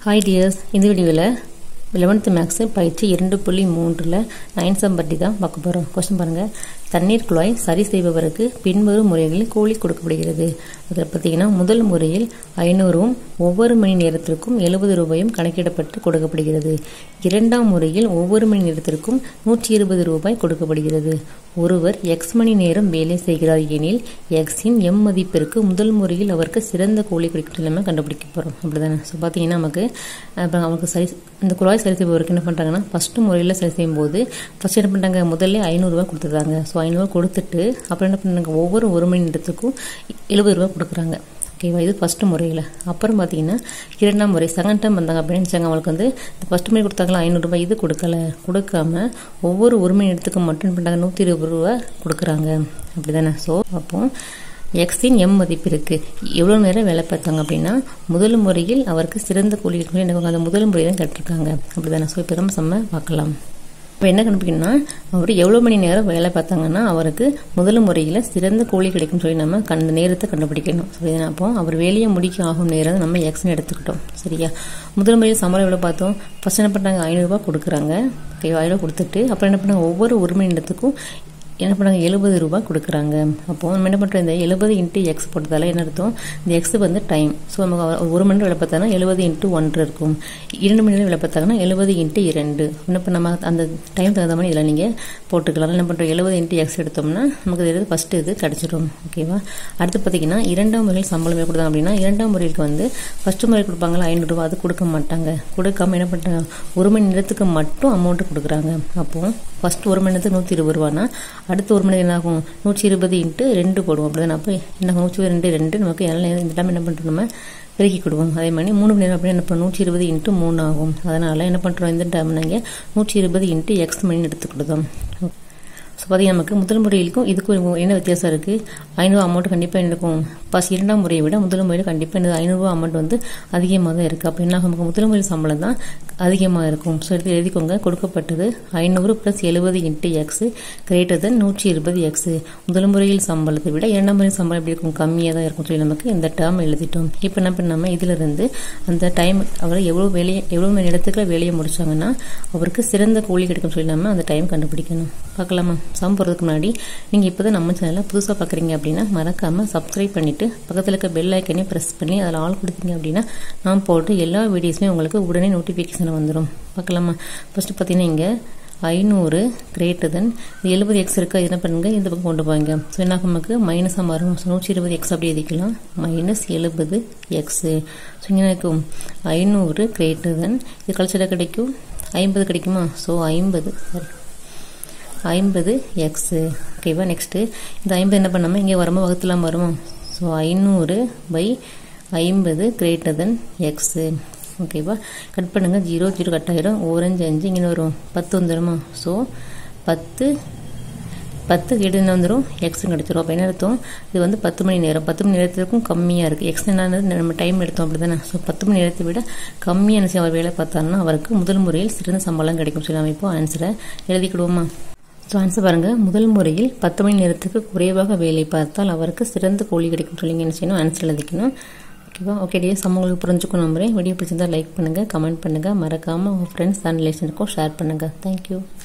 hi tears இந்த வீடியோவில் eleventh maths பயிற்சி இரண்டு புள்ளி மூன்றில் நைன் சம் பற்றி தான் பார்க்க போகிறோம் கொஸ்டின் பாருங்கள் தண்ணீர் குழாய் சரி செய்பவருக்கு பின்வரும் முறைகளில் கூலி கொடுக்கப்படுகிறது அதில் பார்த்தீங்கன்னா முதல் முறையில் ஐநூறும் ஒவ்வொரு மணி நேரத்திற்கும் எழுபது ரூபாயும் கணக்கிடப்பட்டு கொடுக்கப்படுகிறது இரண்டாம் முறையில் ஒவ்வொரு மணி நேரத்திற்கும் நூற்றி இருபது ரூபாய் கொடுக்கப்படுகிறது ஒருவர் எக்ஸ் மணி நேரம் வேலை செய்கிறார் எனில் எக்ஸின் எம் மதிப்பிற்கு முதல் முறையில் அவருக்கு சிறந்த கூலி கிடைக்கும் இல்லாமல் கண்டுபிடிக்க போகிறோம் அப்படிதானே ஸோ பார்த்தீங்கன்னா நமக்கு அப்புறம் அவருக்கு சரி இந்த குழாய் சரி செய்பவருக்கு என்ன பண்ணுறாங்கன்னா ஃபஸ்ட்டு முறையில் சரி செய்யும்போது ஃபஸ்ட் என்ன பண்ணுறாங்க முதல்ல ஐநூறுரூவா கொடுத்துருந்தாங்க ஸோ ஐநூறுரூவா கொடுத்துட்டு அப்புறம் என்ன பண்ணாங்க ஒவ்வொரு ஒரு மணி நேரத்துக்கும் எழுபது ரூபா கொடுக்குறாங்க ஓகேவா இது ஃபஸ்ட்டு முறையில் அப்புறம் பார்த்தீங்கன்னா இரண்டாம் முறை செகண்ட் டைம் வந்தாங்க அப்படின்னு வச்சாங்க அவங்களுக்கு வந்து இந்த ஃபஸ்ட்டு முறை கொடுத்தாங்களா ஐநூறுரூபா இது கொடுக்கல கொடுக்காம ஒவ்வொரு ஒரு மணி நேரத்துக்கு மட்டும் என்ன பண்ணுறாங்க நூற்றி இருபது ரூபா கொடுக்குறாங்க அப்படி தானே ஸோ அப்போ எக்ஸின் எம் மதிப்பு இருக்கு எவ்வளோ நேரம் வேலை பார்த்தாங்க அப்படின்னா முதல் முறையில் அவருக்கு சிறந்த கூலி இருக்குன்னு எனக்கு அந்த முதல் முறை தான் கேட்டிருக்காங்க அப்படி தானே ஸோ இப்போ நம்ம செம்ம பார்க்கலாம் இப்போ என்ன கண்டுபிடிக்கணும்னா அவர் எவ்வளோ மணி நேரம் வேலை பார்த்தாங்கன்னா அவருக்கு முதல் முறையில் சிறந்த கூலி கிடைக்கும் சொல்லி நம்ம அந்த நேரத்தை கண்டுபிடிக்கணும் ஸோ இதை அப்போ அவர் வேலையை முடிக்க ஆகும் நேரம் நம்ம எக்ஸ்னு எடுத்துக்கிட்டோம் சரியா முதல் முறையில் சம்பளம் எவ்வளோ பார்த்தோம் ஃபர்ஸ்ட் என்ன பண்ணுறாங்க ஐநூறுரூவா கொடுக்குறாங்க ஓகே ஐநூறுவா கொடுத்துட்டு அப்புறம் என்ன பண்ணாங்க ஒவ்வொரு ஒரு மணி நேரத்துக்கும் என்ன பண்ணாங்க எழுபது ரூபா கொடுக்குறாங்க அப்போ நம்ம என்ன பண்ணுறோம் இந்த எழுபது இன்ட்டு எக்ஸ் போட்டதால என்ன அர்த்தம் இந்த எக்ஸ் வந்து டைம் ஸோ நமக்கு ஒரு மணி நேரம் வேலை பார்த்தாங்கன்னா எழுபது இன்ட்டு ஒன்று இருக்கும் இரண்டு மணி நேரம் வேலை பார்த்தாங்கன்னா எழுபது இன்ட்டு இரண்டு என்ன இப்போ நம்ம அந்த டைம் தகுந்த மாதிரி இதில் நீங்கள் போட்டுக்கலாம் என்ன பண்ணுறோம் எழுபது இன்ட்டு எக்ஸ் எடுத்தோம்னா நமக்கு இது ஃபஸ்ட்டு இது கிடச்சிடும் ஓகேவா அடுத்து பார்த்தீங்கன்னா இரண்டாம் முறையில் சம்பளம் கொடுத்தாங்க அப்படின்னா இரண்டாம் முறைக்கு வந்து ஃபஸ்ட்டு முறை கொடுப்பாங்களா ஐநூறுரூவா அது கொடுக்க மாட்டாங்க கொடுக்காம என்ன பண்ணுறாங்க ஒரு மணி நேரத்துக்கு மட்டும் அமௌண்ட்டு கொடுக்குறாங்க அப்போது ஃபஸ்ட்டு ஒரு மணி நேரத்துக்கு நூற்றி இருபது ரூபானா அடுத்த ஒரு மணி என்ன ஆகும் நூற்றி இருபது இன்ட்டு ரெண்டு போடுவோம் அப்படி அப்போ என்ன ஆகும் நூற்றி ரெண்டு ரெண்டு நமக்கு எல்லாம் இந்த டைம் என்ன பண்ணுறோம் நம்ம பெருக்கி கொடுவோம் அதே மாதிரி மூணு மணி நேரம் அப்படின்னு என்ன பண்ணுவோம் நூற்றி இருபது இன்ட்டு மூணு ஆகும் அதனால் என்ன பண்ணுறோம் இந்த டைம் நாங்கள் நூற்றி இருபது இன்ட்டு எக்ஸ் மணி எடுத்துக்கிட்டோம் ஸோ பார்த்தீங்கன்னா நமக்கு முதல் முறையிலுக்கும் இதுக்கும் என்ன வித்தியாசம் இருக்குது ஐநூறு அமௌண்ட் கண்டிப்பாக என்ன இருக்கும் ஃபஸ்ட் இரண்டாம் முறையை விட முதல் முறையில் கண்டிப்பாக இந்த ஐநூறுரூவா அமௌண்ட் வந்து அதிகமாக தான் இருக்குது அப்போ என்ன நமக்கு முதல் முறை சம்பளம் தான் அதிகமாக இருக்கும் ஸோ எடுத்து எழுதிக்கோங்க கொடுக்கப்பட்டது ஐநூறு ப்ளஸ் எழுபது இன்ட்டு எக்ஸு கிரேட்டர் தென் நூற்றி இருபது எக்ஸு முதல் முறையில் சம்பளத்தை விட இரண்டாம் முறை சம்பளம் எப்படி இருக்கும் கம்மியாக தான் இருக்கும் சொல்லி நமக்கு இந்த டேர்ம் எழுதிட்டோம் இப்போ என்ன பண்ணாமல் இதிலிருந்து அந்த டைம் அவர் எவ்வளோ வேலையை எவ்வளோ மணி நேரத்துக்குள்ள வேலையை முடிச்சாங்கன்னா அவருக்கு சிறந்த கூலி கிடைக்கும் சொல்லி நம்ம அந்த டைம் கண்டுபிடிக்கணும் பார்க்கலாமா சம் போகிறதுக்கு முன்னாடி நீங்கள் இப்போ தான் நம்ம சேனலில் புதுசாக பார்க்குறீங்க அப்படின்னா மறக்காமல் சப்ஸ்கிரைப் பண்ணிவிட்டு பக்கத்தில் இருக்க பெல் ஐக்கனையும் ப்ரெஸ் பண்ணி அதில் ஆள் கொடுத்தீங்க அப்படின்னா நான் போட்டு எல்லா வீடியோஸுமே உங்களுக்கு உடனே நோட்டிஃபிகேஷன் வந்துடும் பார்க்கலாமா ஃபஸ்ட்டு பார்த்தீங்கன்னா இங்கே ஐநூறு கிரேட்டர் தென் எழுபது எக்ஸ் இருக்கா என்ன பண்ணுங்க இந்த பக்கம் கொண்டு போங்க ஸோ என்ன நமக்கு மைனஸாக மாறும் ஸோ நூற்றி இருபது எக்ஸ் அப்படி எழுதிக்கலாம் மைனஸ் எழுபது எக்ஸு ஸோ இங்கே இருக்கும் ஐநூறு கிரேட்டர் தென் இது கழிச்சட கிடைக்கும் ஐம்பது கிடைக்குமா ஸோ ஐம்பது சாரி ஐம்பது எக்ஸு ஓகேவா நெக்ஸ்ட்டு இந்த ஐம்பது என்ன பண்ணாமல் இங்கே வரும்போது வகுத்துலாம் வருமா ஸோ ஐநூறு பை ஐம்பது கிரேட்டர் தென் எக்ஸு ஓகேவா கட் பண்ணுங்கள் ஜீரோ ஜீரோ கட் ஆகிடும் ஓரஞ்சு அஞ்சு இங்கே வரும் பத்து வந்துடுமா ஸோ பத்து பத்து கேட்டு என்ன வந்துடும் எக்ஸும் கிடச்சிரும் அப்போ என்ன அர்த்தம் இது வந்து பத்து மணி நேரம் பத்து மணி நேரத்துக்கும் கம்மியாக இருக்குது எக்ஸ் என்னது நம்ம டைம் எடுத்தோம் அப்படி தானே ஸோ பத்து மணி நேரத்தை விட கம்மியான அவர் வேலை பார்த்தாருன்னா அவருக்கு முதல் முறையில் சிறந்த சம்பளம் கிடைக்கும் சொல்லி நம்ம இப்போ ஆன்சரை எழுதிக்கிடுவோமா ஸோ ஆன்சர் பாருங்கள் முதல் முறையில் பத்து மணி நேரத்துக்கு குறைவாக வேலை பார்த்தால் அவருக்கு சிறந்த கூலி கிடைக்கும் சொல்லிங்க என்ன செய்யணும் ஆன்சர் எழுதிக்கணும் ஓகேவா ஓகே டே சமங்களுக்கு புரிஞ்சுக்கணும் நம்புறேன் வீடியோ பிடிச்சிருந்தா லைக் பண்ணுங்கள் கமெண்ட் பண்ணுங்கள் மறக்காமல் உங்கள் ஃப்ரெண்ட்ஸ் அண்ட் ரிலேஷனுக்கும் ஷேர் பண்ணுங்கள் தேங்க்யூ